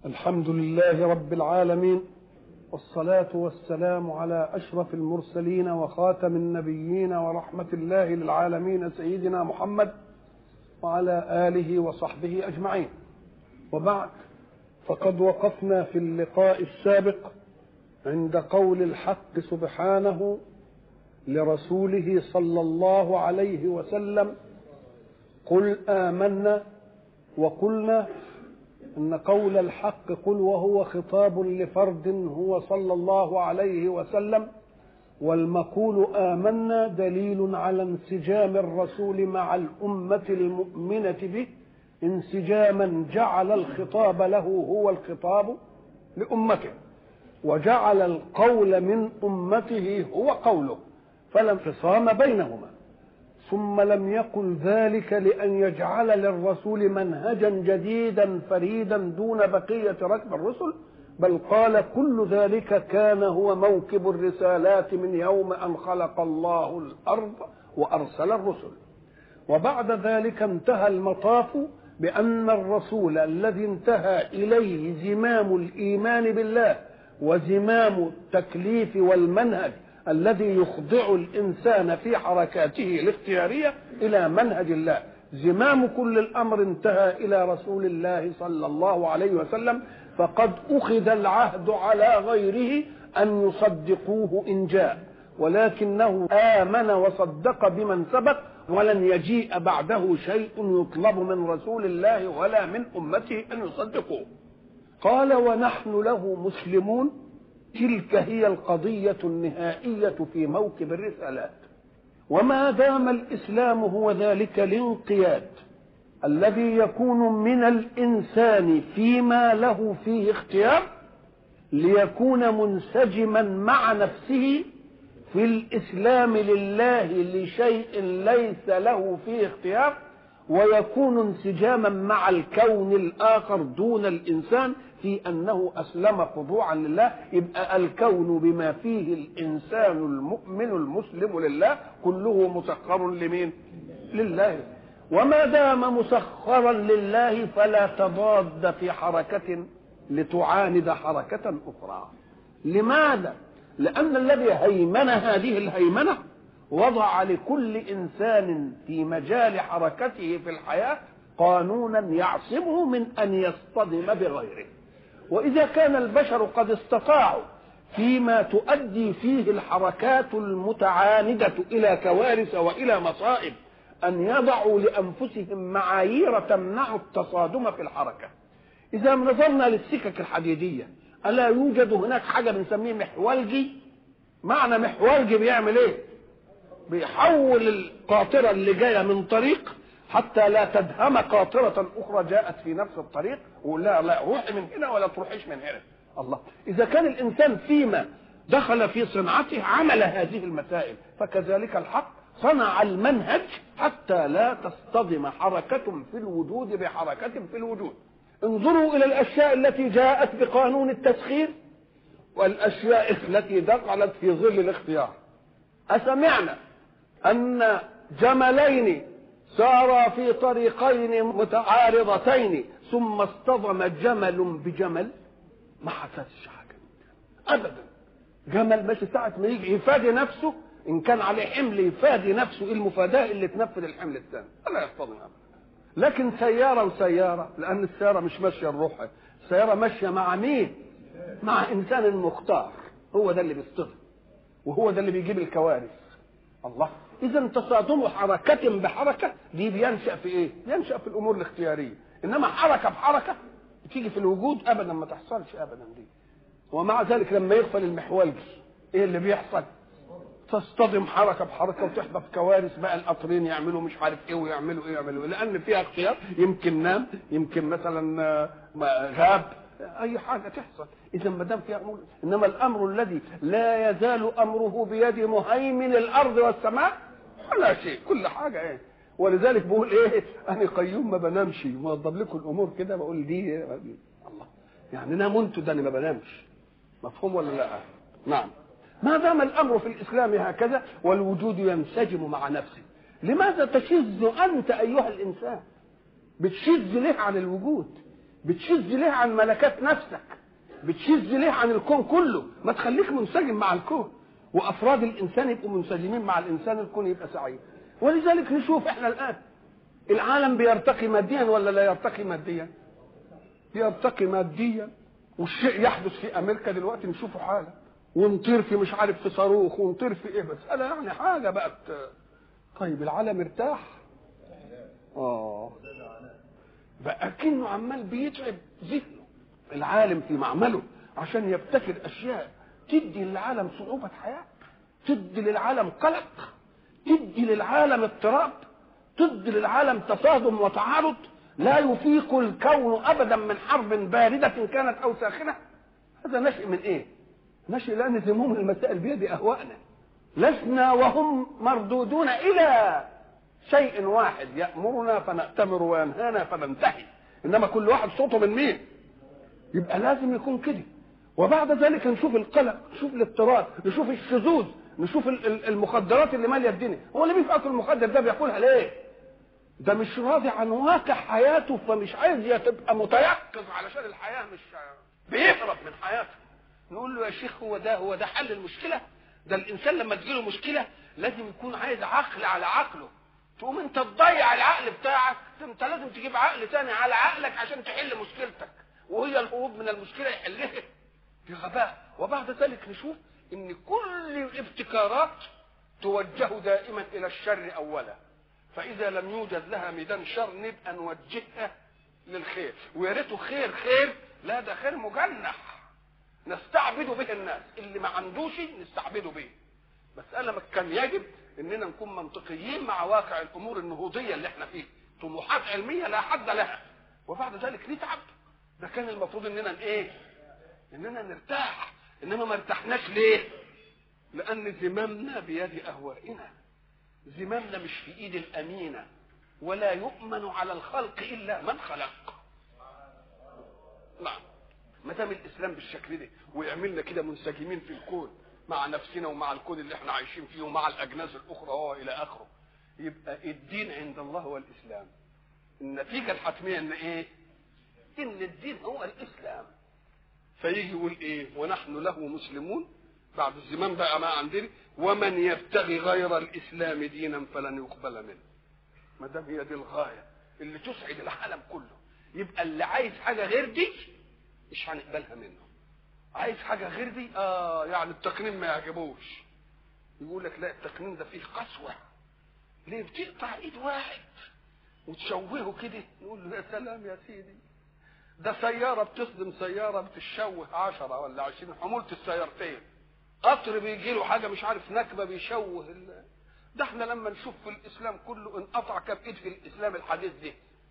الحمد لله رب العالمين والصلاة والسلام على أشرف المرسلين وخاتم النبيين ورحمة الله للعالمين سيدنا محمد وعلى آله وصحبه أجمعين وبعد فقد وقفنا في اللقاء السابق عند قول الحق سبحانه لرسوله صلى الله عليه وسلم قل آمنا وقلنا ان قول الحق قل وهو خطاب لفرد هو صلى الله عليه وسلم والمقول امنا دليل على انسجام الرسول مع الامه المؤمنه به انسجاما جعل الخطاب له هو الخطاب لامته وجعل القول من امته هو قوله فلا انفصام بينهما ثم لم يقل ذلك لأن يجعل للرسول منهجا جديدا فريدا دون بقية ركب الرسل بل قال كل ذلك كان هو موكب الرسالات من يوم أن خلق الله الأرض وأرسل الرسل وبعد ذلك انتهى المطاف بأن الرسول الذي انتهى إليه زمام الإيمان بالله وزمام التكليف والمنهج الذي يخضع الانسان في حركاته الاختياريه الى منهج الله زمام كل الامر انتهى الى رسول الله صلى الله عليه وسلم فقد اخذ العهد على غيره ان يصدقوه ان جاء ولكنه امن وصدق بمن سبق ولن يجيء بعده شيء يطلب من رسول الله ولا من امته ان يصدقوه قال ونحن له مسلمون تلك هي القضية النهائية في موكب الرسالات وما دام الإسلام هو ذلك الانقياد الذي يكون من الإنسان فيما له فيه اختيار ليكون منسجما مع نفسه في الإسلام لله لشيء ليس له فيه اختيار ويكون انسجاما مع الكون الآخر دون الإنسان في انه اسلم خضوعا لله يبقى الكون بما فيه الانسان المؤمن المسلم لله كله مسخر لمين لله وما دام مسخرا لله فلا تضاد في حركه لتعاند حركه اخرى لماذا لان الذي هيمن هذه الهيمنه وضع لكل انسان في مجال حركته في الحياه قانونا يعصمه من ان يصطدم بغيره واذا كان البشر قد استطاعوا فيما تؤدي فيه الحركات المتعاندة إلى كوارث وإلى مصائب أن يضعوا لأنفسهم معايير تمنع التصادم في الحركة إذا نظرنا للسكك الحديدية ألا يوجد هناك حاجة بنسميه محولجي معنى محولجي بيعمل إيه بيحول القاطرة اللي جاية من طريق حتى لا تدهم قاطرة أخرى جاءت في نفس الطريق ويقول لها لا روحي من هنا ولا تروحيش من هنا الله إذا كان الإنسان فيما دخل في صنعته عمل هذه المسائل فكذلك الحق صنع المنهج حتى لا تصطدم حركة في الوجود بحركة في الوجود انظروا إلى الأشياء التي جاءت بقانون التسخير والأشياء التي دخلت في ظل الاختيار أسمعنا أن جملين سارا في طريقين متعارضتين ثم اصطدم جمل بجمل ما حصلش حاجه ابدا جمل ماشي ساعه ما يجي يفادي نفسه ان كان عليه حمل يفادي نفسه ايه المفاداه اللي تنفذ الحمل الثاني لا يصطدم ابدا لكن سياره وسياره لان السياره مش ماشيه لروحها السياره ماشيه مع مين مع انسان مختار هو ده اللي بيصطدم وهو ده اللي بيجيب الكوارث الله اذا تصادم حركه بحركه دي بينشا في ايه ينشا في الامور الاختياريه انما حركه بحركه تيجي في الوجود ابدا ما تحصلش ابدا دي ومع ذلك لما يغفل المحولجي ايه اللي بيحصل تصطدم حركه بحركه وتحدث كوارث بقى القطرين يعملوا مش عارف ايه ويعملوا ايه يعملوا إيه لان فيها اختيار يمكن نام يمكن مثلا غاب اي حاجه تحصل اذا ما دام فيها امور انما الامر الذي لا يزال امره بيد مهيمن الارض والسماء ولا شيء كل حاجه ايه ولذلك بقول ايه انا قيوم ما بنامش موضب لكم الامور كده بقول دي الله يعني انا منتو ده انا ما بنامش مفهوم ولا لا نعم ما دام الامر في الاسلام هكذا والوجود ينسجم مع نفسه لماذا تشذ انت ايها الانسان بتشذ ليه عن الوجود بتشذ ليه عن ملكات نفسك بتشذ ليه عن الكون كله ما تخليك منسجم مع الكون وافراد الانسان يبقوا منسجمين مع الانسان الكون يبقى سعيد ولذلك نشوف احنا الان العالم بيرتقي ماديا ولا لا يرتقي ماديا يرتقي ماديا والشيء يحدث في امريكا دلوقتي نشوفه حاله ونطير في مش عارف في صاروخ ونطير في ايه بس انا يعني حاجه بقت طيب العالم ارتاح اه بقى كأنه عمال بيتعب ذهنه العالم في معمله عشان يبتكر اشياء تدي للعالم صعوبة حياة تدي للعالم قلق تدي للعالم اضطراب تدي للعالم تصادم وتعارض لا يفيق الكون ابدا من حرب باردة كانت او ساخنة هذا نشئ من ايه نشئ لان ذموم المسائل بيد اهوائنا لسنا وهم مردودون الى شيء واحد يأمرنا فنأتمر وينهانا فننتهي إنما كل واحد صوته من مين يبقى لازم يكون كده وبعد ذلك نشوف القلق نشوف الاضطراب نشوف الشذوذ نشوف المخدرات اللي ماليه الدنيا هو اللي بيفكر المخدر ده بياكلها ليه ده مش راضي عن واقع حياته فمش عايز تبقى متيقظ علشان الحياه مش بيهرب من حياته نقول له يا شيخ هو ده هو ده حل المشكله ده الانسان لما تجيله مشكله لازم يكون عايز عقل على عقله تقوم انت تضيع العقل بتاعك انت لازم تجيب عقل تاني على عقلك عشان تحل مشكلتك وهي الهروب من المشكله يحلها في غباء وبعد ذلك نشوف ان كل الابتكارات توجه دائما الى الشر اولا فاذا لم يوجد لها ميدان شر نبقى نوجهها للخير ويا ريته خير خير لا ده خير مجنح نستعبد به الناس اللي ما عندوش نستعبده به مسألة كان يجب اننا نكون منطقيين مع واقع الامور النهوضيه اللي احنا فيه طموحات علميه لا حد لها وبعد ذلك نتعب ده كان المفروض اننا ايه اننا نرتاح انما ما ارتحناش ليه لان زمامنا بيد اهوائنا زمامنا مش في ايد الامينه ولا يؤمن على الخلق الا من خلق نعم ما دام الاسلام بالشكل ده ويعملنا كده منسجمين في الكون مع نفسنا ومع الكون اللي احنا عايشين فيه ومع الاجناس الاخرى هو الى اخره يبقى الدين عند الله هو الاسلام النتيجه الحتميه ان ايه ان الدين هو الاسلام فيجي يقول ايه ونحن له مسلمون بعد الزمان بقى ما عندنا ومن يبتغي غير الاسلام دينا فلن يقبل منه ما دام هي دي الغايه اللي تسعد العالم كله يبقى اللي عايز حاجه غير دي مش هنقبلها منه عايز حاجه غير دي اه يعني التقنين ما يعجبوش يقول لك لا التقنين ده فيه قسوه ليه بتقطع ايد واحد وتشوهه كده نقول له يا سلام يا سيدي ده سياره بتصدم سياره بتشوه عشرة ولا عشرين حمولة السيارتين قطر بيجي له حاجه مش عارف نكبه بيشوه ال... ده احنا لما نشوف في الاسلام كله انقطع كم ايد في الاسلام الحديث ده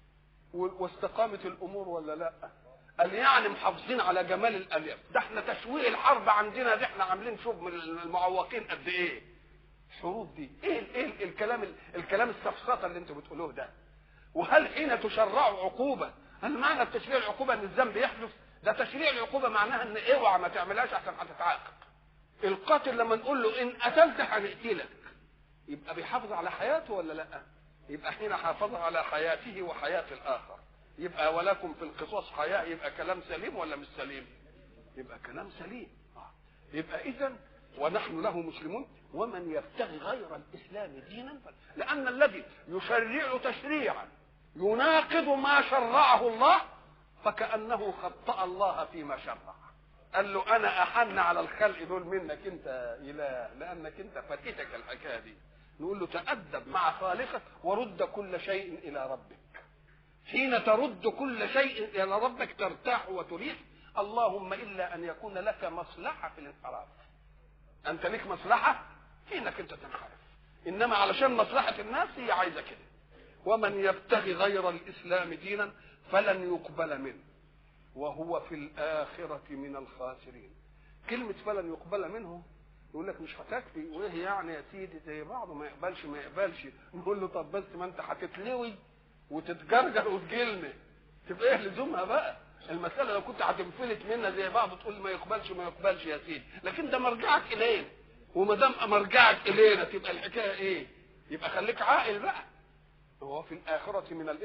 واستقامت الامور ولا لا قال يعني محافظين على جمال الالياف ده احنا تشويه الحرب عندنا دي احنا عاملين شوف من المعوقين قد ايه الحروب دي ايه ايه الكلام الكلام السفسطه اللي انتوا بتقولوه ده وهل حين تشرع عقوبه هل معنى تشريع العقوبه ان الذنب يحدث ده تشريع العقوبه معناها ان اوعى ما تعملهاش عشان هتتعاقب القاتل لما نقول له ان قتلت هنقتلك يبقى بيحافظ على حياته ولا لا يبقى حين حافظ على حياته وحياه الاخر يبقى ولكم في القصاص حياة يبقى كلام سليم ولا مش سليم يبقى كلام سليم يبقى اذا ونحن له مسلمون ومن يبتغي غير الاسلام دينا لان الذي يشرع تشريعا يناقض ما شرعه الله فكانه خطا الله فيما شرع قال له انا احن على الخلق دول منك انت اله لانك انت فاتتك الحكايه دي نقول له تادب مع خالقك ورد كل شيء الى ربك حين ترد كل شيء الى ربك ترتاح وتريح اللهم الا ان يكون لك مصلحه في الانحراف انت لك مصلحه في انك انت تنحرف انما علشان مصلحه الناس هي عايزه كده ومن يبتغي غير الاسلام دينا فلن يقبل منه وهو في الاخره من الخاسرين كلمه فلن يقبل منه يقول لك مش هتكفي وايه يعني يا سيدي زي بعضه ما يقبلش ما يقبلش نقول له طب بس ما انت هتتلوي وتتجرجر وتجلمه تبقى ايه لزومها بقى المساله لو كنت هتنفلت منها زي بعض تقول ما يقبلش ما يقبلش يا سيدي لكن ده مرجعك اليه وما دام مرجعك الينا تبقى الحكايه ايه يبقى خليك عاقل بقى هو في الاخره من الايه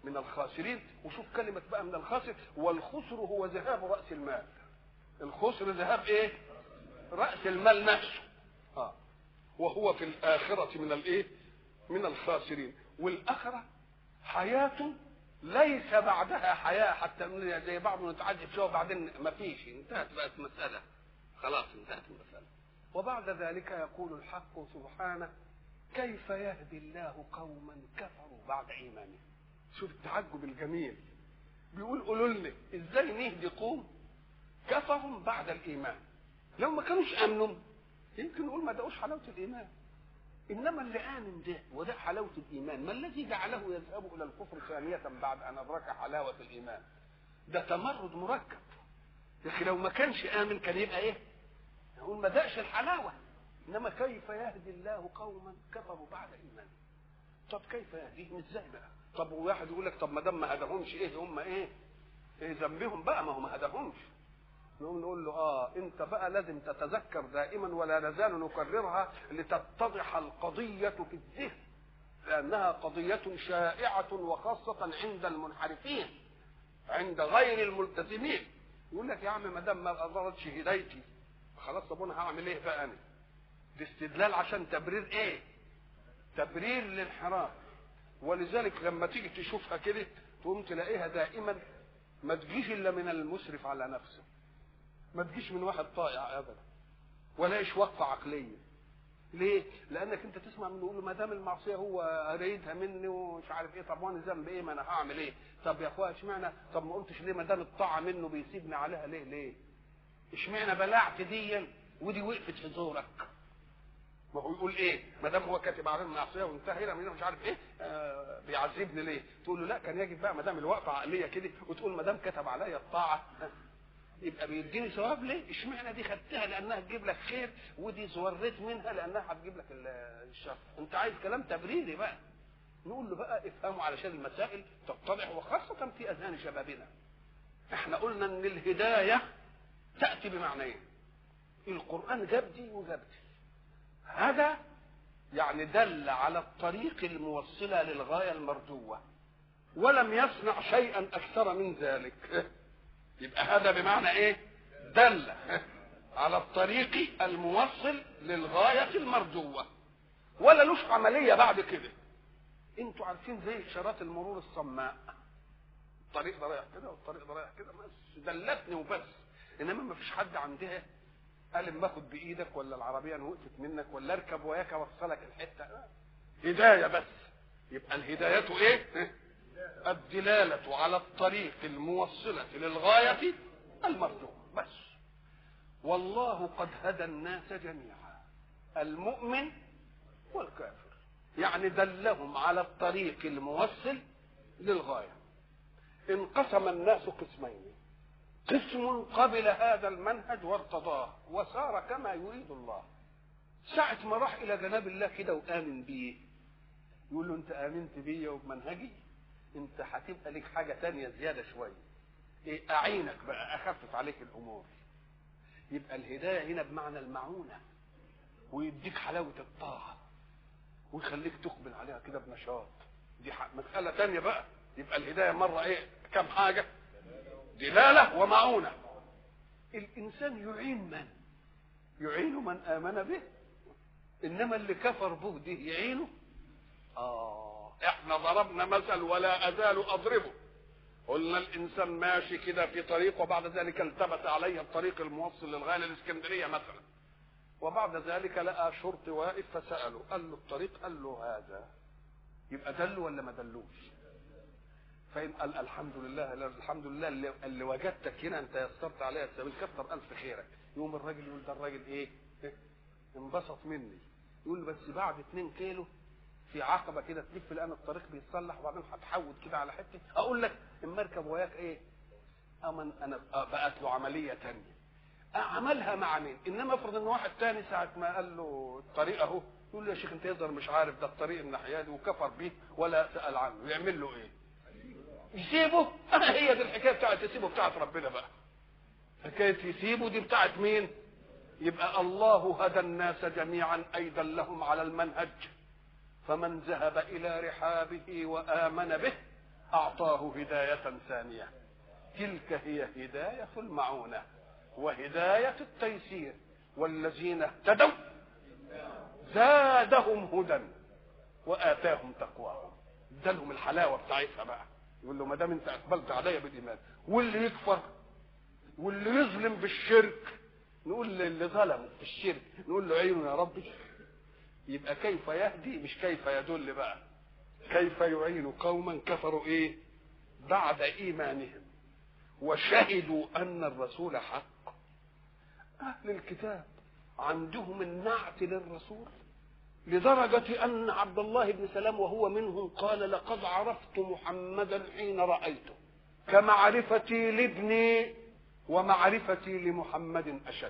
من الخاسرين وشوف كلمة بقى من الخاسر والخسر هو ذهاب رأس المال الخسر ذهاب ايه رأس المال نفسه اه وهو في الآخرة من الايه من الخاسرين والآخرة حياة ليس بعدها حياة حتى نقول زي بعض نتعجب شوية وبعدين ما فيش انتهت بقت مسألة خلاص انتهت المسألة وبعد ذلك يقول الحق سبحانه كيف يهدي الله قوما كفروا بعد ايمانهم شوف التعجب الجميل بيقول قولوا لنا ازاي نهدي قوم كفروا بعد الايمان لو ما كانوش امنوا يمكن نقول ما دقوش حلاوه الايمان انما اللي امن ده وده حلاوه الايمان ما الذي جعله يذهب الى الكفر ثانيه بعد ان ادرك حلاوه الايمان ده تمرد مركب يا اخي لو ما كانش امن كان يبقى ايه يقول ما دقش الحلاوه انما كيف يهدي الله قوما كفروا بعد ايمانهم طب كيف يهديهم ازاي بقى طب وواحد يقول لك طب ما دام ما هداهمش ايه هم ايه ايه ذنبهم بقى ما هو ما هداهمش نقوم نقول له اه انت بقى لازم تتذكر دائما ولا نزال نكررها لتتضح القضيه في الذهن لانها قضيه شائعه وخاصه عند المنحرفين عند غير الملتزمين يقول لك يا عم ما دام ما اظهرتش هدايتي خلاص طب انا هعمل ايه بقى انا دي استدلال عشان تبرير ايه تبرير للانحراف ولذلك لما تيجي تشوفها كده تقوم تلاقيها دائما ما تجيش الا من المسرف على نفسه ما تجيش من واحد طائع ابدا ولا ايش وقفه عقليه ليه؟ لانك انت تسمع منه يقول له ما دام المعصيه هو اريدها مني ومش عارف ايه طب وانا ذنب ايه ما انا هعمل ايه؟ طب يا اخويا اشمعنى طب ما قلتش ليه ما دام الطاعه منه بيسيبني عليها ليه ليه؟ اشمعنى بلعت دي ودي وقفت في زورك؟ ما هو يقول ايه؟ ما دام هو كاتب على المعصيه وانتهى هنا مش عارف ايه آه بيعذبني ليه؟ تقول له لا كان يجب بقى ما دام الوقفه عقليه كده وتقول ما دام كتب عليا الطاعه يبقى بيديني ثواب ليه؟ اشمعنى دي خدتها لانها تجيب لك خير ودي زوريت منها لانها هتجيب لك الشر، انت عايز كلام تبريري بقى. نقول له بقى افهموا علشان المسائل تتضح وخاصة في اذهان شبابنا. احنا قلنا ان الهداية تأتي بمعنيين. القرآن جاب دي وجاب دي. هذا يعني دل على الطريق الموصلة للغاية المرجوة. ولم يصنع شيئا أكثر من ذلك. يبقى هذا بمعنى ايه دل على الطريق الموصل للغاية المرجوة ولا لوش عملية بعد كده انتوا عارفين زي اشارات المرور الصماء الطريق ده رايح كده والطريق ده رايح كده بس دلتني وبس انما ما فيش حد عندها قال اما اخد بايدك ولا العربيه انا وقفت منك ولا اركب وياك اوصلك الحته هدايه بس يبقى الهدايه ايه الدلالة على الطريق الموصلة للغاية المرجوة بس والله قد هدى الناس جميعا المؤمن والكافر يعني دلهم على الطريق الموصل للغاية انقسم الناس قسمين قسم قبل هذا المنهج وارتضاه وسار كما يريد الله ساعة ما راح إلى جناب الله كده وآمن بيه يقول له أنت آمنت بيا وبمنهجي انت هتبقى لك حاجه تانية زياده شويه ايه اعينك بقى اخفف عليك الامور يبقى الهدايه هنا بمعنى المعونه ويديك حلاوه الطاعه ويخليك تقبل عليها كده بنشاط دي مساله تانية بقى يبقى الهدايه مره ايه كم حاجه دلاله ومعونه الانسان يعين من يعين من امن به انما اللي كفر به دي يعينه اه احنا ضربنا مثل ولا ازال اضربه قلنا الانسان ماشي كده في طريق وبعد ذلك التبس عليه الطريق الموصل للغايه الاسكندريه مثلا وبعد ذلك لقى شرطي واقف فساله قال له الطريق قال له هذا يبقى دله ولا ما دلوش فإن قال الحمد لله الحمد لله اللي, اللي وجدتك هنا انت يسرت عليا السبيل كتر الف خيرك يقوم الراجل يقول ده الراجل ايه, إيه؟ انبسط مني يقول بس بعد 2 كيلو في عقبه كده تلف الان الطريق بيتصلح وبعدين هتحود كده على حته اقول لك اما اركب وياك ايه امن انا بقت له عمليه تانية عملها مع مين انما افرض ان واحد تاني ساعه ما قال له الطريق اهو يقول له يا شيخ انت يقدر مش عارف ده الطريق الناحيه دي وكفر بيه ولا سال عنه يعمل له ايه يسيبه هي دي الحكايه بتاعت يسيبه بتاعت ربنا بقى حكايه يسيبه دي بتاعت مين يبقى الله هدى الناس جميعا اي دلهم على المنهج فمن ذهب الى رحابه وامن به أعطاه هداية ثانية تلك هي هداية المعونة وهداية التيسير والذين اهتدوا زادهم هدى وآتاهم تقواهم ادالهم الحلاوة بتاعتها بقى يقول له ما دام انت اقبلت عليا بالايمان واللي يكفر واللي يظلم بالشرك نقول للي ظلموا في الشرك نقول له عينه يا ربي يبقى كيف يهدي مش كيف يدل بقى كيف يعين قوما كفروا ايه بعد ايمانهم وشهدوا ان الرسول حق اهل الكتاب عندهم النعت للرسول لدرجة أن عبد الله بن سلام وهو منهم قال لقد عرفت محمدا حين رأيته كمعرفتي لابني ومعرفتي لمحمد أشد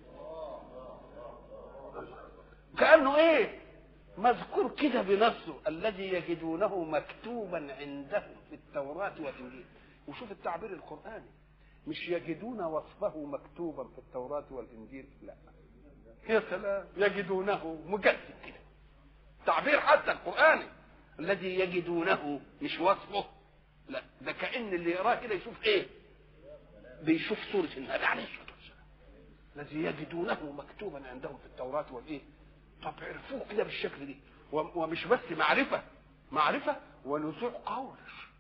كأنه إيه مذكور كده بنفسه الذي يجدونه مكتوبا عندهم في التوراة والإنجيل وشوف التعبير القرآني مش يجدون وصفه مكتوبا في التوراة والإنجيل لا يا سلام يجدونه مجسد كده تعبير حتى القرآني الذي يجدونه مش وصفه لا ده كأن اللي يراه كده يشوف ايه بيشوف صورة النبي عليه الصلاة والسلام الذي يجدونه مكتوبا عندهم في التوراة والايه طب عرفوه كده بالشكل دي ومش بس معرفة معرفة ونزوع قول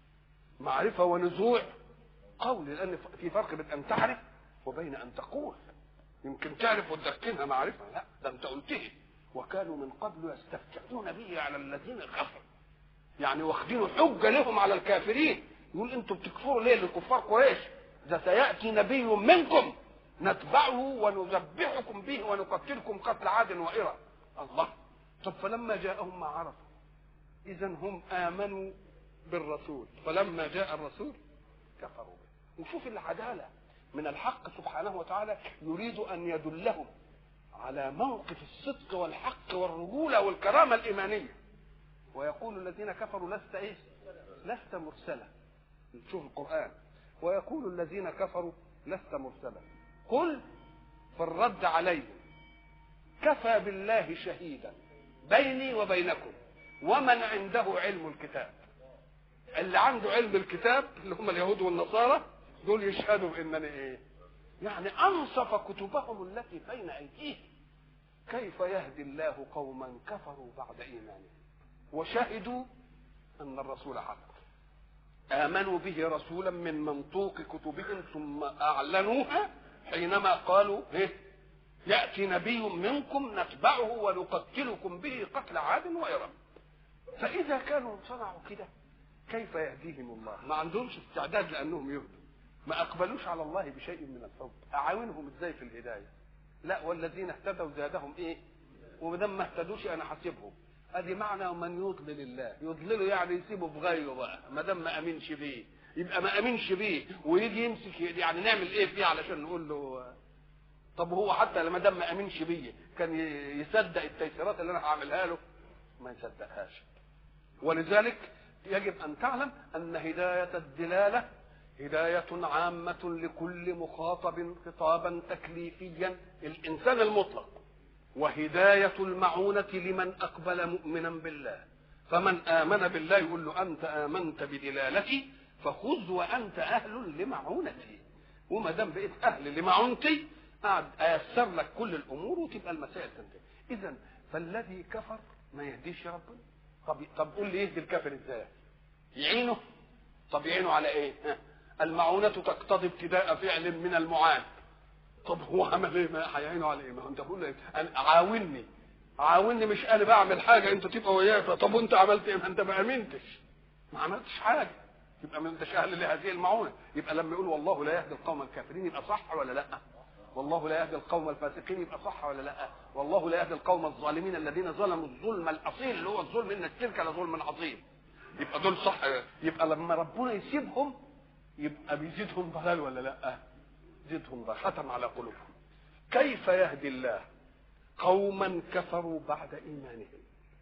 معرفة ونزوع قول لأن في فرق بين أن تعرف وبين أن تقول يمكن تعرف وتدكنها معرفة لا ده أنت قلته وكانوا من قبل يستفتحون به على الذين كفروا يعني واخدين حجة لهم على الكافرين يقول انتوا بتكفروا ليه لكفار قريش ده سيأتي نبي منكم نتبعه ونذبحكم به ونقتلكم قتل عاد وإرم الله طب فلما جاءهم ما عرفوا إذا هم آمنوا بالرسول فلما جاء الرسول كفروا به وشوف العدالة من الحق سبحانه وتعالى يريد أن يدلهم على موقف الصدق والحق والرجولة والكرامة الإيمانية ويقول الذين كفروا لست إيه لست مرسلا شوف القرآن ويقول الذين كفروا لست مرسلا قل في الرد عليهم كفى بالله شهيدا بيني وبينكم ومن عنده علم الكتاب اللي عنده علم الكتاب اللي هم اليهود والنصارى دول يشهدوا بانني ايه يعني انصف كتبهم التي بين ايديهم كيف يهدي الله قوما كفروا بعد ايمانهم وشهدوا ان الرسول حق امنوا به رسولا من منطوق كتبهم ثم اعلنوها حينما قالوا إيه؟ ياتي نبي منكم نتبعه ونقتلكم به قتل عاد وارم فاذا كانوا صنعوا كده كيف يهديهم الله ما عندهمش استعداد لانهم يهدوا ما اقبلوش على الله بشيء من الحب اعاونهم ازاي في الهدايه لا والذين اهتدوا زادهم ايه وما دام ما اهتدوش انا حاسبهم ادي معنى من يضلل الله يضلله يعني يسيبه في غيره بقى ما دام ما امنش بيه يبقى ما امنش بيه ويجي يمسك يعني نعمل ايه فيه علشان نقول له طب هو حتى لما دام ما امنش بيه كان يصدق التيسيرات اللي انا هعملها له ما يصدقهاش ولذلك يجب ان تعلم ان هدايه الدلاله هداية عامة لكل مخاطب خطابا تكليفيا الإنسان المطلق وهداية المعونة لمن أقبل مؤمنا بالله فمن آمن بالله يقول له أنت آمنت بدلالتي فخذ وأنت أهل لمعونتي وما دام بقيت أهل لمعونتي قاعد أيسر لك كل الأمور وتبقى المسائل تنتهي إذا فالذي كفر ما يهديش ربنا طب طب قول لي يهدي الكافر ازاي؟ يعينه طب يعينه على ايه؟ ها؟ المعونة تقتضي ابتداء فعل من المعان طب هو عمل ايه ما هيعينه على ايه ما انت بقول لك عاوني عاوني مش انا بعمل حاجه انت تبقى وياي طب وانت عملت ايه ما انت ما امنتش ما عملتش حاجه يبقى ما انتش اهل لهذه المعونه يبقى لما يقول والله لا يهدي القوم الكافرين يبقى صح ولا لا والله لا يهدي القوم الفاسقين يبقى صح ولا لا والله لا يهدي القوم الظالمين الذين ظلموا الظلم الاصيل اللي هو الظلم ان الشرك لظلم عظيم يبقى دول صح يبقى لما ربنا يسيبهم يبقى بيزيدهم ضلال ولا لا يزيدهم ضلال ختم على قلوبهم كيف يهدي الله قوما كفروا بعد ايمانهم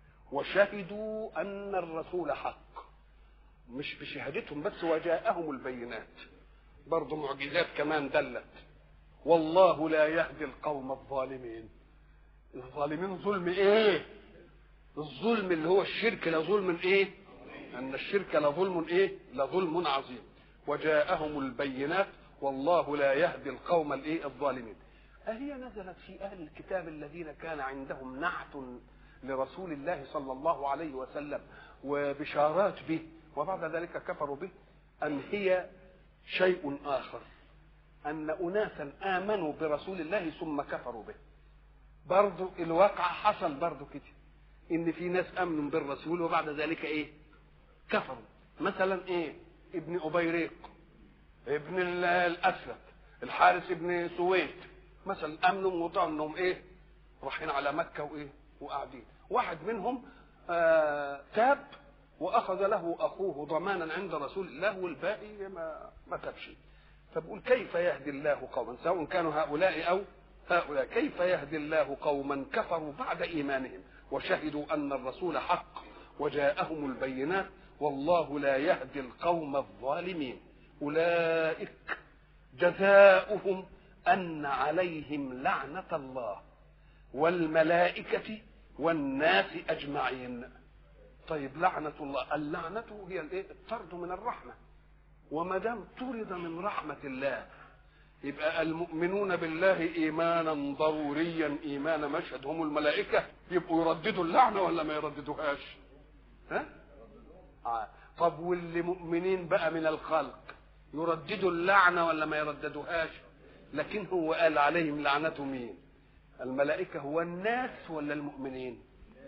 وشهدوا ان الرسول حق مش بشهادتهم بس وجاءهم البينات برضه معجزات كمان دلت والله لا يهدي القوم الظالمين الظالمين ظلم ايه الظلم اللي هو الشرك لا ظلم ايه ان الشرك لظلم ايه لظلم عظيم وجاءهم البينات والله لا يهدي القوم الايه الظالمين أهي نزلت في أهل الكتاب الذين كان عندهم نعت لرسول الله صلى الله عليه وسلم وبشارات به وبعد ذلك كفروا به أم هي شيء آخر أن أناسا آمنوا برسول الله ثم كفروا به برضو الواقع حصل برضو كده إن في ناس آمنوا بالرسول وبعد ذلك إيه كفروا مثلا إيه ابن أبيريق ابن الأسود الحارث ابن سويد مثلا امنوا وطعوا انهم ايه رايحين على مكه وايه وقاعدين واحد منهم آه تاب واخذ له اخوه ضمانا عند رسول الله والباقي ما ما تابش فبقول كيف يهدي الله قوما سواء كانوا هؤلاء او هؤلاء كيف يهدي الله قوما كفروا بعد ايمانهم وشهدوا ان الرسول حق وجاءهم البينات والله لا يهدي القوم الظالمين اولئك جزاؤهم أن عليهم لعنة الله والملائكة والناس أجمعين طيب لعنة الله اللعنة هي الايه الطرد من الرحمة وما دام طرد من رحمة الله يبقى المؤمنون بالله إيمانا ضروريا إيمان مشهد هم الملائكة يبقوا يرددوا اللعنة ولا ما يرددوهاش ها؟ آه. طب واللي مؤمنين بقى من الخلق يرددوا اللعنة ولا ما يرددوهاش لكن هو قال عليهم لعنته مين الملائكة هو الناس ولا المؤمنين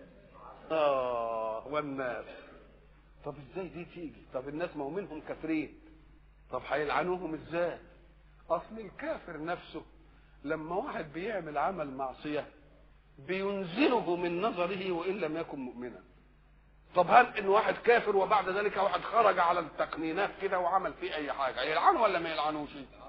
اه هو الناس طب ازاي دي تيجي طب الناس ما هو منهم كافرين طب هيلعنوهم ازاي اصل الكافر نفسه لما واحد بيعمل عمل معصية بينزله من نظره وان لم يكن مؤمنا طب هل ان واحد كافر وبعد ذلك واحد خرج على التقنينات كده وعمل فيه اي حاجه يلعنه ولا ما يلعنوش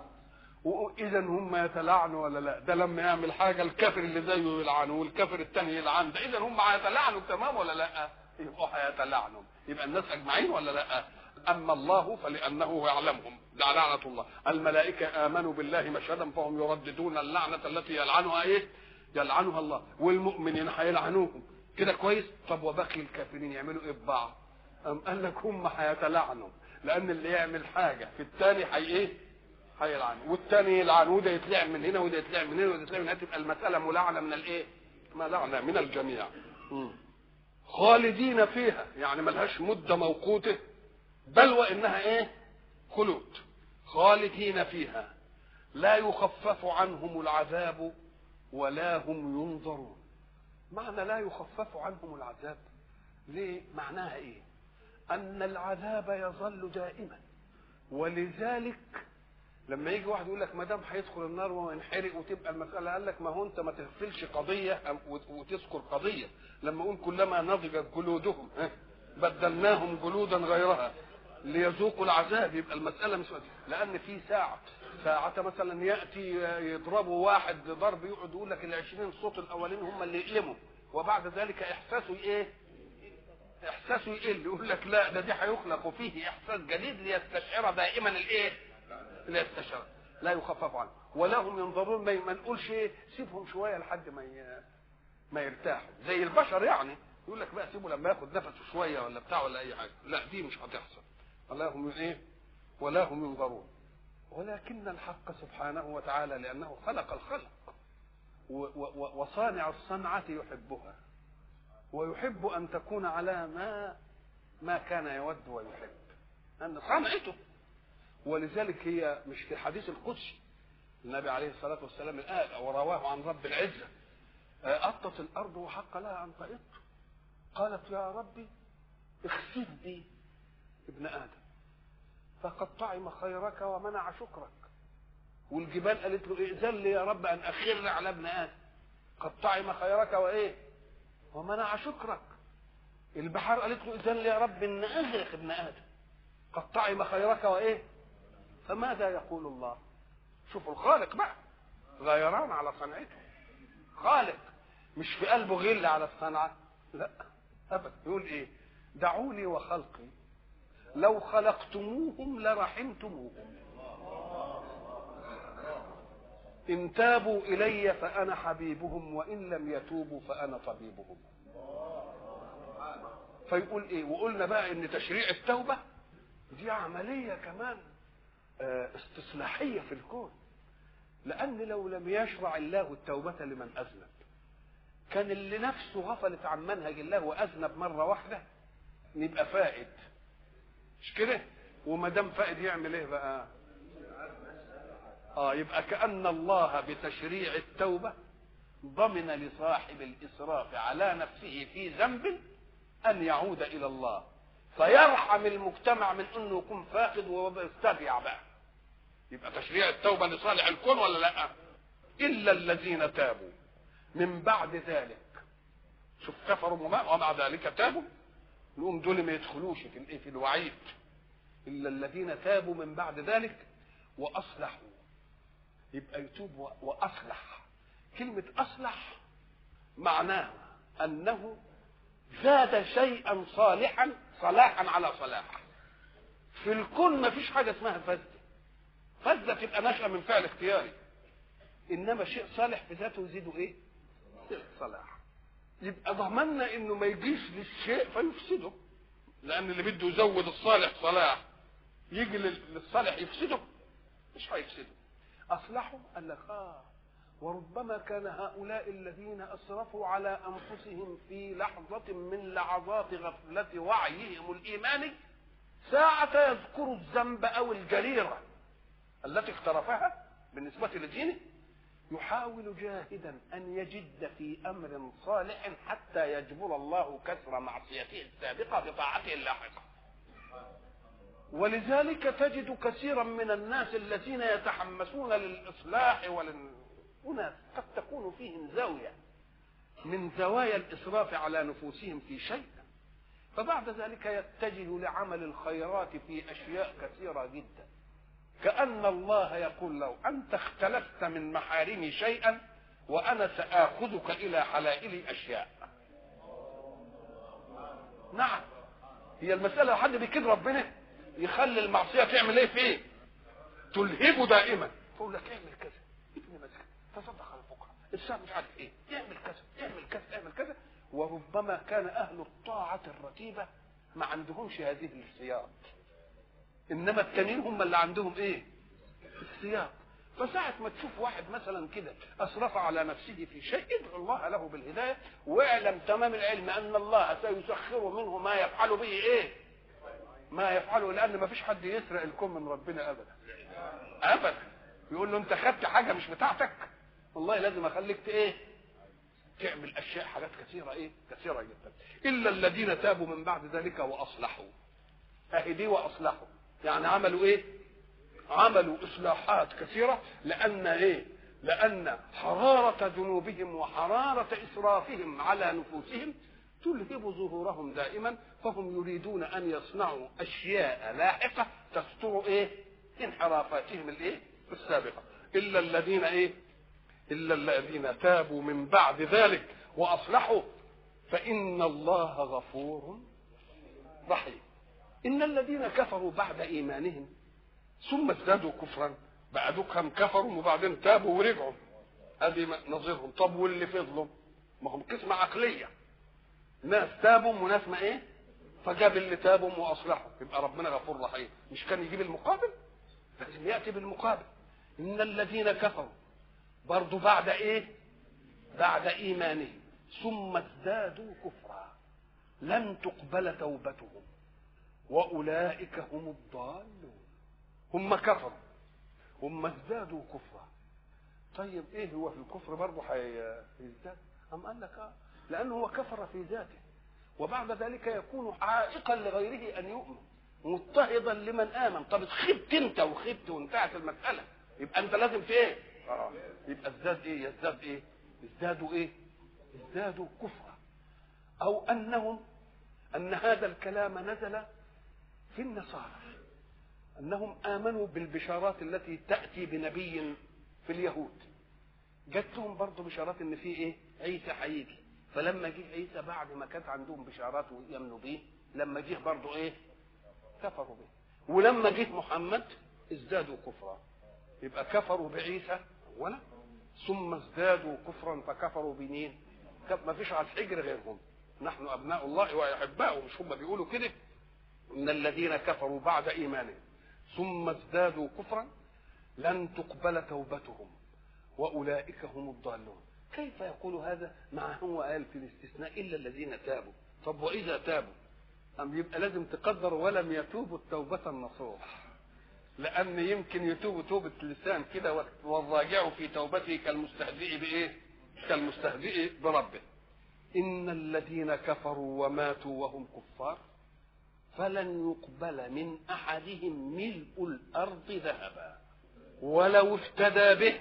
واذا هم يتلعنوا ولا لا ده لما يعمل حاجه الكافر اللي زيه يلعنه والكافر الثاني يلعن ده اذا هم هيتلعنوا تمام ولا لا يبقوا هيتلعنوا يبقى الناس اجمعين ولا لا اما الله فلانه يعلمهم ده لعنه الله الملائكه امنوا بالله مشهدا فهم يرددون اللعنه التي يلعنها ايه يلعنها الله والمؤمنين هيلعنوهم كده كويس طب وباقي الكافرين يعملوا ايه ببعض أم قال لك هم هيتلعنوا لان اللي يعمل حاجه في الثاني هي ايه هيلعن والثاني يلعن وده يتلعن من هنا وده يتلعن من هنا وده يتلعن من هنا تبقى المساله ملعنه من الايه ملعنه من الجميع مم. خالدين فيها يعني ملهاش مده موقوته بل وانها ايه خلود خالدين فيها لا يخفف عنهم العذاب ولا هم ينظرون معنى لا يخفف عنهم العذاب ليه معناها ايه ان العذاب يظل دائما ولذلك لما يجي واحد يقول لك ما دام هيدخل النار وينحرق وتبقى المساله قال لك ما هو انت ما تغفلش قضيه وتذكر قضيه لما اقول كلما نضجت جلودهم بدلناهم جلودا غيرها ليذوقوا العذاب يبقى المساله مش لان في ساعه ساعة مثلا يأتي يضربوا واحد ضرب يقعد يقول لك العشرين صوت الأولين هم اللي يقلموا وبعد ذلك إحساسه إيه؟ إحساسه يقل يقول لك لا ده دي هيخلق فيه إحساس جديد ليستشعر دائما الإيه؟ ليستشعر لا يخفف عنه ولا هم ينظرون ما نقولش إيه؟ سيبهم شوية لحد ما ي... ما يرتاحوا زي البشر يعني يقول لك بقى سيبه لما ياخد نفسه شوية ولا بتاع ولا أي حاجة لا دي مش هتحصل ولا هم إيه؟ ولا هم ينظرون ولكن الحق سبحانه وتعالى لأنه خلق الخلق وصانع الصنعة يحبها ويحب أن تكون على ما ما كان يود ويحب أن صنعته ولذلك هي مش في الحديث القدسي النبي عليه الصلاة والسلام قال ورواه عن رب العزة أطت الأرض وحق لها أن تئط قالت يا ربي اخسف بي ابن آدم فقد طعم خيرك ومنع شكرك والجبال قالت له ائذن لي يا رب ان اخر على ابن ادم قد طعم خيرك وايه ومنع شكرك البحار قالت له ائذن لي يا رب ان اغرق ابن ادم قد طعم خيرك وايه فماذا يقول الله شوفوا الخالق بقى غيران على صنعته خالق مش في قلبه غل على الصنعه لا ابدا يقول ايه دعوني وخلقي لو خلقتموهم لرحمتموهم إن تابوا إلي فأنا حبيبهم وإن لم يتوبوا فأنا طبيبهم فيقول ايه وقلنا بقى ان تشريع التوبه دي عمليه كمان آه، استصلاحيه في الكون لان لو لم يشرع الله التوبه لمن اذنب كان اللي نفسه غفلت عن منهج الله واذنب مره واحده نبقى فائد مش كده وما دام فائد يعمل ايه بقى اه يبقى كان الله بتشريع التوبه ضمن لصاحب الاسراف على نفسه في ذنب ان يعود الى الله فيرحم المجتمع من انه يكون فاقد ويسترجع بقى يبقى تشريع التوبه لصالح الكون ولا لا الا الذين تابوا من بعد ذلك شوف كفروا وما- ومع ذلك تابوا نقوم دول ما يدخلوش في الايه في الوعيد الا الذين تابوا من بعد ذلك واصلحوا يبقى يتوب و- واصلح كلمه اصلح معناها انه زاد شيئا صالحا صلاحا على صلاح في الكون ما فيش حاجه اسمها فزه فزه تبقى ناشئه من فعل اختياري انما شيء صالح في ذاته يزيده ايه صلاح يبقى ضمننا انه ما يجيش للشيء فيفسده لان اللي بده يزود الصالح صلاح يجي لل- للصالح يفسده مش هيفسده اصلحوا قال لك اه وربما كان هؤلاء الذين اسرفوا على انفسهم في لحظه من لحظات غفله وعيهم الايماني ساعة يذكر الذنب او الجريرة التي اقترفها بالنسبة لدينه يحاول جاهدا ان يجد في امر صالح حتى يجبر الله كسر معصيته السابقه بطاعته اللاحقه ولذلك تجد كثيرا من الناس الذين يتحمسون للاصلاح ولل... هنا قد تكون فيهم زاويه من زوايا الاسراف على نفوسهم في شيء فبعد ذلك يتجه لعمل الخيرات في اشياء كثيره جدا كأن الله يقول له أنت اختلفت من محارمي شيئا وأنا سآخذك إلى حلائل أشياء نعم هي المسألة لو حد بيكيد ربنا يخلي المعصية تعمل ايه فيه تلهبه دائما تقول لك اعمل كذا ابني مثلا تصدق على الفقراء الساعة مش عارف ايه اعمل كذا اعمل كذا اعمل كذا وربما كان أهل الطاعة الرتيبة ما عندهمش هذه السياط انما التانيين هم اللي عندهم ايه السياق فساعة ما تشوف واحد مثلا كده أسرف على نفسه في شيء ادعو الله له بالهداية واعلم تمام العلم أن الله سيسخر منه ما يفعل به إيه ما يفعله لأن ما فيش حد يسرق الكون من ربنا أبدا أبدا يقول له أنت خدت حاجة مش بتاعتك والله لازم أخليك إيه تعمل أشياء حاجات كثيرة إيه كثيرة جدا إلا الذين تابوا من بعد ذلك وأصلحوا أهي دي وأصلحوا يعني عملوا ايه عملوا اصلاحات كثيره لان ايه لان حراره ذنوبهم وحراره اسرافهم على نفوسهم تلهب ظهورهم دائما فهم يريدون ان يصنعوا اشياء لاحقه تستر ايه انحرافاتهم الايه السابقه الا الذين ايه الا الذين تابوا من بعد ذلك واصلحوا فان الله غفور رحيم إن الذين كفروا بعد إيمانهم ثم ازدادوا كفرا بعدوا كم كفروا وبعدين تابوا ورجعوا ادي نظيرهم طب واللي فضلوا ما هم قسمة عقلية ناس تابوا وناس ما ايه فجاب اللي تابوا واصلحوا يبقى ربنا غفور رحيم مش كان يجيب المقابل لازم ياتي بالمقابل ان الذين كفروا برضو بعد ايه بعد ايمانهم ثم ازدادوا كفرا لن تقبل توبتهم واولئك هم الضالون هم كفروا هم ازدادوا كفرا طيب ايه هو في الكفر برضه هيزداد ام قال لك اه لانه هو كفر في ذاته وبعد ذلك يكون عائقا لغيره ان يؤمن مضطهدا لمن امن طب خبت انت وخبت وانتهت المساله يبقى انت لازم في ايه اه يبقى ازداد ايه يزداد ايه ازدادوا ايه ازدادوا كفرا او انهم ان هذا الكلام نزل في النصارى انهم امنوا بالبشارات التي تاتي بنبي في اليهود جت لهم برضه بشارات ان في ايه عيسى هيجي فلما جه عيسى بعد ما كانت عندهم بشارات ويامنوا بيه لما جه برضه ايه كفروا به ولما جه محمد ازدادوا كفرا يبقى كفروا بعيسى اولا ثم ازدادوا كفرا فكفروا بمين ما فيش على الحجر غيرهم نحن ابناء الله واحباؤه مش هم بيقولوا كده ان الذين كفروا بعد ايمانهم ثم ازدادوا كفرا لن تقبل توبتهم واولئك هم الضالون كيف يقول هذا مع هو قال في الاستثناء الا الذين تابوا طب واذا تابوا أم يبقى لازم تقدر ولم يتوبوا التوبة النصوح لأن يمكن يتوبوا توبة لسان كده والراجع في توبته كالمستهزئ بإيه؟ كالمستهزئ بربه إن الذين كفروا وماتوا وهم كفار فلن يقبل من أحدهم ملء الأرض ذهبا ولو افتدى به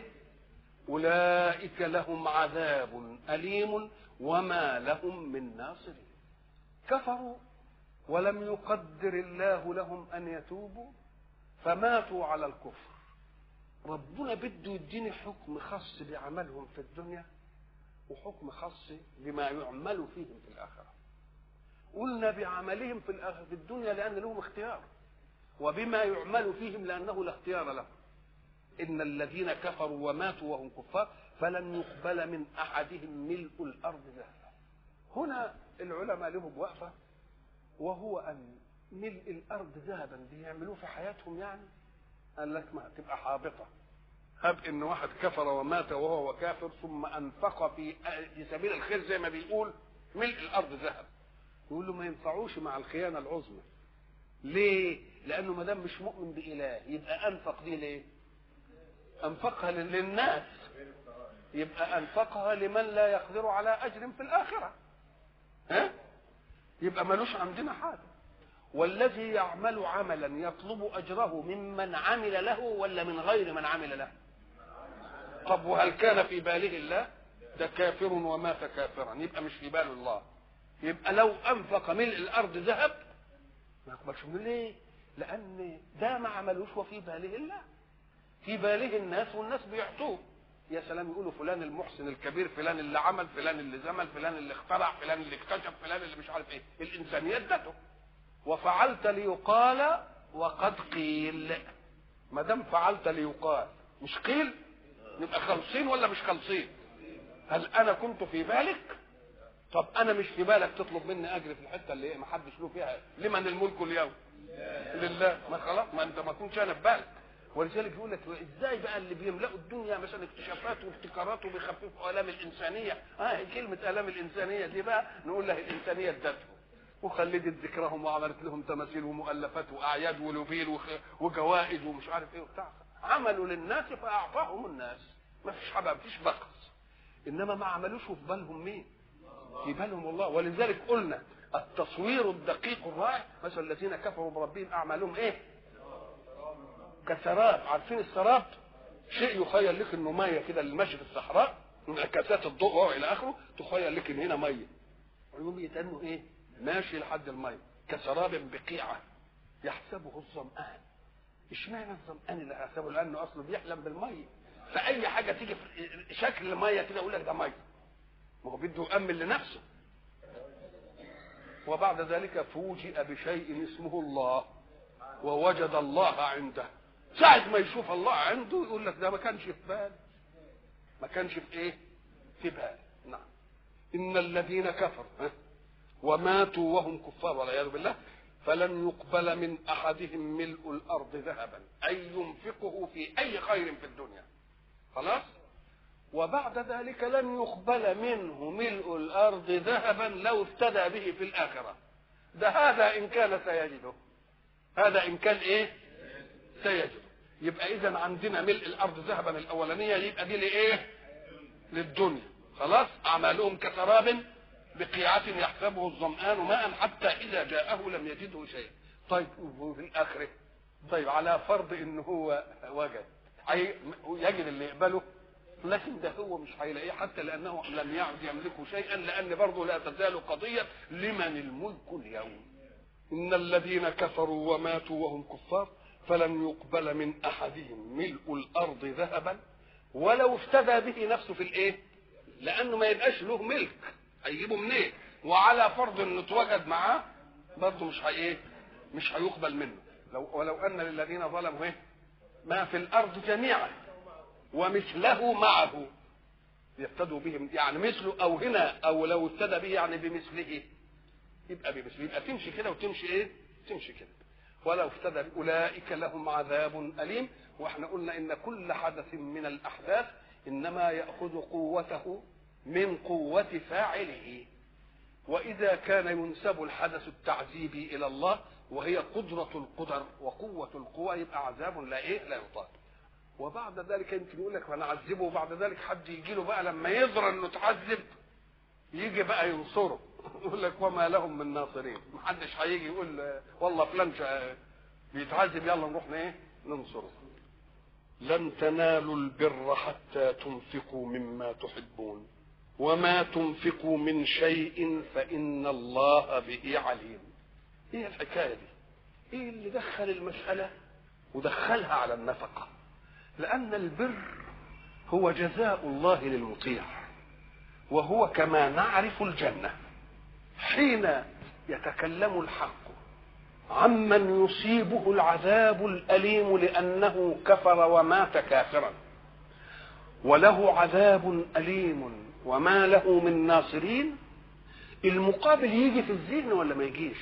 أولئك لهم عذاب أليم وما لهم من ناصرين كفروا ولم يقدر الله لهم ان يتوبوا فماتوا على الكفر ربنا بده يديني حكم خاص بعملهم في الدنيا وحكم خاص بما يعمل فيهم في الاخره قلنا بعملهم في في الدنيا لان لهم اختيار وبما يعمل فيهم لانه لا اختيار لهم ان الذين كفروا وماتوا وهم كفار فلن يقبل من احدهم ملء الارض ذهبا هنا العلماء لهم وقفه وهو ان ملء الارض ذهبا بيعملوه في حياتهم يعني قال لك ما تبقى حابطه هب ان واحد كفر ومات وهو كافر ثم انفق في في سبيل الخير زي ما بيقول ملء الارض ذهب يقول له ما ينفعوش مع الخيانه العظمى ليه لانه ما دام مش مؤمن باله يبقى انفق دي ليه انفقها للناس يبقى انفقها لمن لا يقدر على اجر في الاخره ها يبقى ملوش عندنا حاجه والذي يعمل عملا يطلب اجره ممن عمل له ولا من غير من عمل له طب وهل كان في باله الله ده كافر ومات كافرا يبقى مش في باله الله يبقى لو انفق ملء الارض ذهب ما يقبلش منه ليه لان ده ما عملوش وفي باله الله في باله الناس والناس بيعطوه يا سلام يقولوا فلان المحسن الكبير فلان اللي عمل فلان اللي زمل فلان اللي اخترع فلان اللي اكتشف فلان اللي مش عارف ايه الانسانيه ادته وفعلت ليقال وقد قيل ما دام فعلت ليقال مش قيل نبقى خالصين ولا مش خالصين هل انا كنت في بالك طب انا مش في بالك تطلب مني اجر في الحته اللي ما حدش له فيها لمن الملك اليوم لله ما خلاص ما انت ما كنتش انا في بالك ولذلك يقول لك ازاي بقى اللي بيملأوا الدنيا مثلا اكتشافات وابتكارات وبيخففوا الام الانسانيه اه كلمه الام الانسانيه دي بقى نقول لها الانسانيه ادته وخلدت ذكرهم وعملت لهم تماثيل ومؤلفات واعياد ولوبيل وجوائز ومش عارف ايه وبتاع عملوا للناس فاعطاهم الناس ما فيش حاجه ما فيش بخس انما ما عملوش في بالهم مين في بالهم الله ولذلك قلنا التصوير الدقيق الرائع مثلا الذين كفروا بربهم اعمالهم ايه كسراب عارفين السراب شيء يخيل لك انه ميه كده اللي ماشي في الصحراء انعكاسات الضوء والى اخره تخيل لك ان هنا ميه ويقوم يتنوا ايه ماشي لحد الميه كسراب بقيعه يحسبه الظمآن اشمعنى الظمآن اللي هيحسبه لانه اصله بيحلم بالميه فاي حاجه تيجي في شكل الميه كده يقول لك ده ميه ما هو بده يامن لنفسه وبعد ذلك فوجئ بشيء اسمه الله ووجد الله عنده ساعة ما يشوف الله عنده يقول لك ده ما كانش في بال ما كانش في ايه في بال نعم ان الذين كفروا وماتوا وهم كفار والعياذ بالله فلن يقبل من احدهم ملء الارض ذهبا اي ينفقه في اي خير في الدنيا خلاص وبعد ذلك لن يقبل منه ملء الارض ذهبا لو افتدى به في الاخره ده هذا ان كان سيجده هذا ان كان ايه سيجده يبقى اذا عندنا ملء الارض ذهبا الاولانيه يبقى دي لايه للدنيا خلاص اعمالهم كسراب بقيعة يحسبه الظمآن ماء حتى إذا جاءه لم يجده شيئا طيب وفي الآخرة طيب على فرض إن هو وجد يجد اللي يقبله لكن ده هو مش هيلاقيه حتى لأنه لم يعد يملكه شيئا لأن برضه لا تزال قضية لمن الملك اليوم إن الذين كفروا وماتوا وهم كفار فلن يقبل من أحدهم ملء الأرض ذهبا ولو افتدى به نفسه في الإيه؟ لأنه ما يبقاش له ملك هيجيبه منين وعلى فرض انه اتوجد معاه برضه مش هي ايه مش هيقبل منه لو ولو ان للذين ظلموا ايه ما في الارض جميعا ومثله معه يفتدوا به يعني مثله او هنا او لو افتدى به يعني بمثله يبقى بس يبقى تمشي كده وتمشي ايه تمشي كده ولو افتدى اولئك لهم عذاب اليم واحنا قلنا ان كل حدث من الاحداث انما ياخذ قوته من قوه فاعله واذا كان ينسب الحدث التعذيبي الى الله وهي قدرة القدر وقوة القوى يبقى عذاب لا ايه لا يطاق وبعد ذلك يمكن يقول لك هنعذبه وبعد ذلك حد يجي له بقى لما يدرى انه اتعذب يجي بقى ينصره يقول لك وما لهم من ناصرين محدش هيجي يقول والله فلان بيتعذب يلا نروح ايه ننصره لن تنالوا البر حتى تنفقوا مما تحبون وما تنفقوا من شيء فإن الله به عليم ايه الحكاية دي ايه اللي دخل المسألة ودخلها على النفقة لأن البر هو جزاء الله للمطيع وهو كما نعرف الجنة حين يتكلم الحق عمن يصيبه العذاب الأليم لأنه كفر ومات كافرا وله عذاب أليم وما له من ناصرين المقابل يجي في الذهن ولا ما يجيش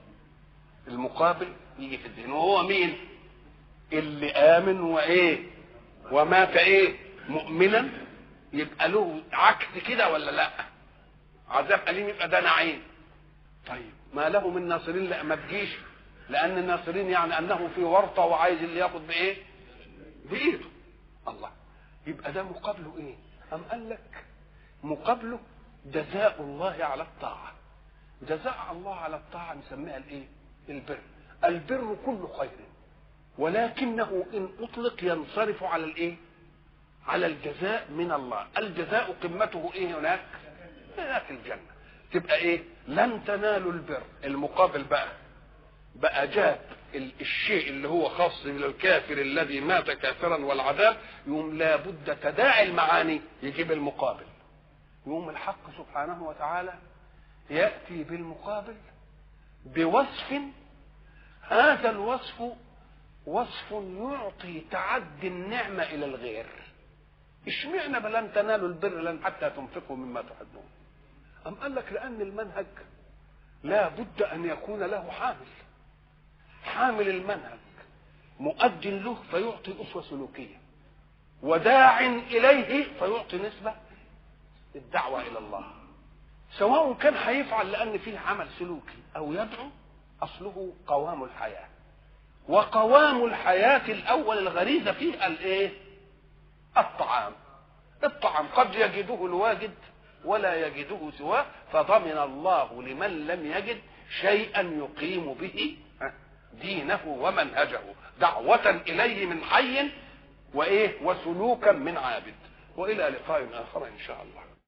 المقابل يجي في الذهن وهو مين اللي آمن وإيه ومات إيه مؤمنا يبقى له عكس كده ولا لا عذاب أليم يبقى ده نعيم طيب ما له من ناصرين لا ما تجيش لأن الناصرين يعني أنه في ورطة وعايز اللي ياخد بإيه بإيده الله يبقى ده مقابله إيه أم قال لك مقابله جزاء الله على الطاعة جزاء الله على الطاعة نسميها الإيه البر البر كل خير ولكنه إن أطلق ينصرف على الإيه على الجزاء من الله الجزاء قمته إيه هناك هناك الجنة تبقى إيه لن تنالوا البر المقابل بقى بقى جاب الشيء اللي هو خاص بالكافر الذي مات كافرا والعذاب يوم لابد تداعي المعاني يجيب المقابل يوم الحق سبحانه وتعالى يأتي بالمقابل بوصف هذا الوصف وصف يعطي تعدي النعمة إلى الغير اشمعنى بلن تنالوا البر لن حتى تنفقوا مما تحبون أم قال لك لأن المنهج لا بد أن يكون له حامل حامل المنهج مؤد له فيعطي أسوة سلوكية وداع إليه فيعطي نسبة الدعوة إلى الله سواء كان هيفعل لأن فيه عمل سلوكي أو يدعو أصله قوام الحياة وقوام الحياة الأول الغريزة فيه الإيه؟ الطعام الطعام قد يجده الواجد ولا يجده سواه فضمن الله لمن لم يجد شيئا يقيم به دينه ومنهجه دعوة إليه من حي وإيه وسلوكا من عابد وإلى لقاء آخر إن شاء الله